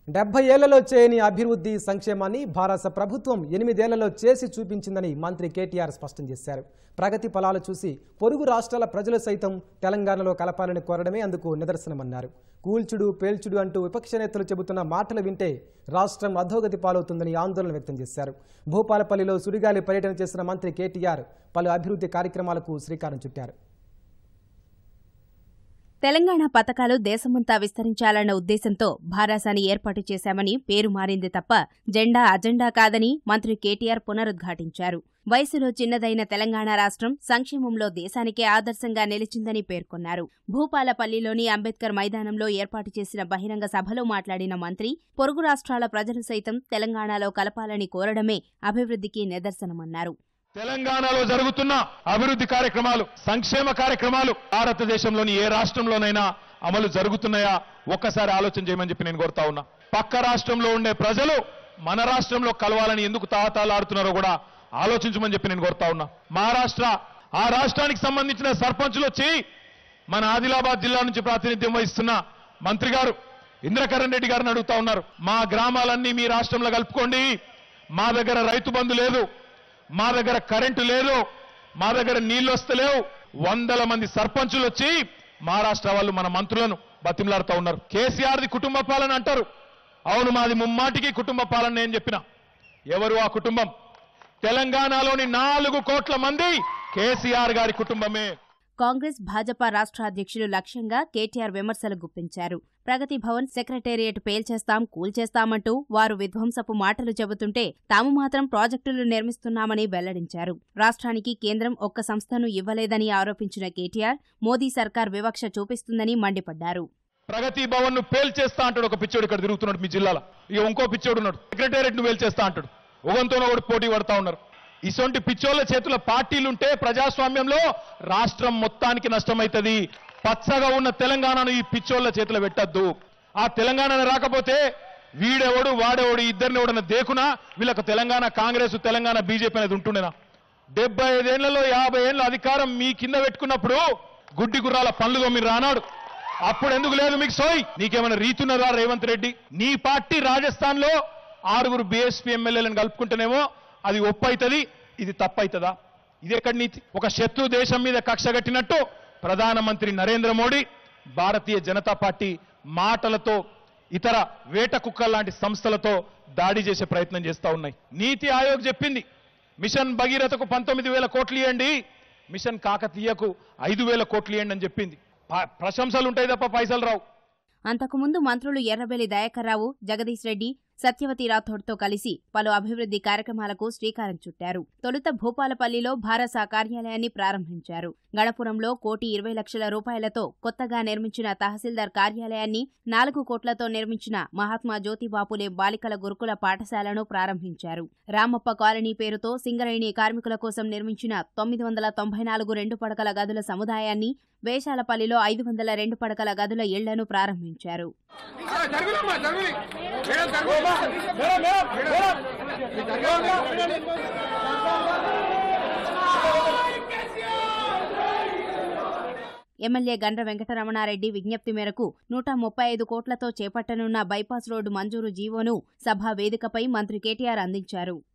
డెబ్బై ఏళ్లలో చేయని అభివృద్ధి సంక్షేమాన్ని భారత ప్రభుత్వం ఎనిమిదేళ్లలో చేసి చూపించిందని మంత్రి కేటీఆర్ స్పష్టం చేశారు ప్రగతి ఫలాలు చూసి పొరుగు రాష్ట్రాల ప్రజలు సైతం తెలంగాణలో కలపాలని కోరడమే అందుకు నిదర్శనమన్నారు కూల్చుడు పేల్చుడు అంటూ విపక్ష నేతలు చెబుతున్న మాటలు వింటే రాష్ట్రం అధోగతి పాలవుతుందని ఆందోళన వ్యక్తం చేశారు భూపాలపల్లిలో సుడిగాలి పర్యటన చేసిన మంత్రి కేటీఆర్ పలు అభివృద్ధి కార్యక్రమాలకు శ్రీకారం చుట్టారు తెలంగాణ పథకాలు దేశమంతా విస్తరించాలన్న ఉద్దేశంతో భారాసాని ఏర్పాటు చేశామని పేరు మారింది తప్ప జెండా అజెండా కాదని మంత్రి కేటీఆర్ పునరుద్ఘాటించారు వయసులో చిన్నదైన తెలంగాణ రాష్ట్రం సంక్షేమంలో దేశానికే ఆదర్శంగా నిలిచిందని పేర్కొన్నారు భూపాలపల్లిలోని అంబేద్కర్ మైదానంలో ఏర్పాటు చేసిన బహిరంగ సభలో మాట్లాడిన మంత్రి పొరుగు రాష్ట్రాల ప్రజలు సైతం తెలంగాణలో కలపాలని కోరడమే అభివృద్ధికి నిదర్శనమన్నారు తెలంగాణలో జరుగుతున్న అభివృద్ధి కార్యక్రమాలు సంక్షేమ కార్యక్రమాలు భారతదేశంలోని ఏ రాష్ట్రంలోనైనా అమలు జరుగుతున్నాయా ఒక్కసారి ఆలోచన చేయమని చెప్పి నేను కోరుతా ఉన్నా పక్క రాష్ట్రంలో ఉండే ప్రజలు మన రాష్ట్రంలో కలవాలని ఎందుకు తాహతాలాడుతున్నారో కూడా ఆలోచించమని చెప్పి నేను కోరుతా ఉన్నా మహారాష్ట్ర ఆ రాష్ట్రానికి సంబంధించిన సర్పంచులు వచ్చి మన ఆదిలాబాద్ జిల్లా నుంచి ప్రాతినిధ్యం వహిస్తున్న మంత్రి గారు ఇంద్రకరణ్ రెడ్డి గారిని అడుగుతా ఉన్నారు మా గ్రామాలన్నీ మీ రాష్ట్రంలో కలుపుకోండి మా దగ్గర రైతు బంధు లేదు మా దగ్గర కరెంటు లేదు మా దగ్గర నీళ్లు వస్తలేవు వందల మంది సర్పంచులు వచ్చి మహారాష్ట్ర వాళ్ళు మన మంత్రులను బతిమలాడుతూ ఉన్నారు కేసీఆర్ది కుటుంబ పాలన అంటారు అవును మాది ముమ్మాటికి కుటుంబ పాలన నేను చెప్పిన ఎవరు ఆ కుటుంబం తెలంగాణలోని నాలుగు కోట్ల మంది కేసీఆర్ గారి కుటుంబమే కాంగ్రెస్ భాజపా రాష్ట్ర అధ్యక్షులు లక్ష్యంగా కేటీఆర్ విమర్శలు గుప్పించారు ప్రగతి భవన్ సెక్రటేరియట్ పేల్చేస్తాం కూల్చేస్తామంటూ వారు విధ్వంసపు మాటలు చెబుతుంటే తాము మాత్రం ప్రాజెక్టులు నిర్మిస్తున్నామని వెల్లడించారు రాష్ట్రానికి కేంద్రం ఒక్క సంస్థను ఇవ్వలేదని ఆరోపించిన కేటీఆర్ మోదీ సర్కార్ వివక్ష చూపిస్తుందని మండిపడ్డారు ప్రగతి భవన్ ను పేల్చేస్తా అంటాడు ఒక పిచ్చోడు ఇక్కడ తిరుగుతున్నాడు మీ జిల్లాలో ఇక ఇంకో పిచ్చోడు ఉన్నాడు సెక్రటేరియట్ ను పేల్చేస్తా అంటాడు ఒకరితోనో ఒకటి పోటీ పడతా ఉన్నారు ఇసొంటి పిచ్చోళ్ళ చేతుల పార్టీలుంటే ప్రజాస్వామ్యంలో రాష్ట్రం మొత్తానికి నష్టమైతది పచ్చగా ఉన్న తెలంగాణను ఈ పిచ్చోళ్ళ చేతులు పెట్టద్దు ఆ తెలంగాణ రాకపోతే వీడెవడు వాడెవడు ఇద్దరిని ఎవడన్నా దేకునా వీళ్ళకు తెలంగాణ కాంగ్రెస్ తెలంగాణ బీజేపీ అనేది ఉంటుండేనా డెబ్బై ఐదేళ్లలో యాభై ఏళ్ళ అధికారం మీ కింద పెట్టుకున్నప్పుడు గుడ్డి గుర్రాల పనులు మీరు రానాడు అప్పుడు ఎందుకు లేదు మీకు సోయ్ నీకేమైనా రీతున్నదా రేవంత్ రెడ్డి నీ పార్టీ రాజస్థాన్ లో ఆరుగురు బీఎస్పీ ఎమ్మెల్యేలను కలుపుకుంటేనేమో అది ఒప్పు అవుతుంది ఇది తప్పు అవుతుందా ఇది ఎక్కడి నీతి ఒక శత్రు దేశం మీద కక్ష కట్టినట్టు ప్రధానమంత్రి నరేంద్ర మోడీ భారతీయ జనతా పార్టీ మాటలతో ఇతర వేట కుక్కల లాంటి సంస్థలతో దాడి చేసే ప్రయత్నం చేస్తా ఉన్నాయి నీతి ఆయోగ్ చెప్పింది మిషన్ భగీరథకు పంతొమ్మిది వేల కోట్లు ఇవ్వండి మిషన్ కాకతీయకు ఐదు వేల కోట్లు ఇవ్వండి అని చెప్పింది ప- ప్రశంసలు ఉంటాయి తప్ప పైసలు రావు అంతకుముందు మంత్రులు ఎర్రబెల్లి దయాకర్రావు జగదీష్ రెడ్డి సత్యవతి రాథోడ్తో కలిసి పలు అభివృద్ధి కార్యక్రమాలకు శ్రీకారం చుట్టారు తొలుత భూపాలపల్లిలో భారస కార్యాలయాన్ని ప్రారంభించారు గణపురంలో కోటి ఇరవై లక్షల రూపాయలతో కొత్తగా నిర్మించిన తహసీల్దార్ కార్యాలయాన్ని నాలుగు కోట్లతో నిర్మించిన మహాత్మా జ్యోతిబాపులే బాలికల గురుకుల పాఠశాలను ప్రారంభించారు రామప్ప కాలనీ పేరుతో సింగరేణి కార్మికుల కోసం నిర్మించిన తొమ్మిది వందల తొంభై నాలుగు రెండు పడకల గదుల సముదాయాన్ని వేషాలపల్లిలో ఐదు వందల రెండు పడకల గదుల ఇళ్లను ప్రారంభించారు ఎమ్మెల్యే గండ్ర వెంకటరమణారెడ్డి విజ్ఞప్తి మేరకు నూట ముప్పై ఐదు కోట్లతో చేపట్టనున్న బైపాస్ రోడ్డు మంజూరు జీవోను సభా వేదికపై మంత్రి కేటీఆర్ అందించారు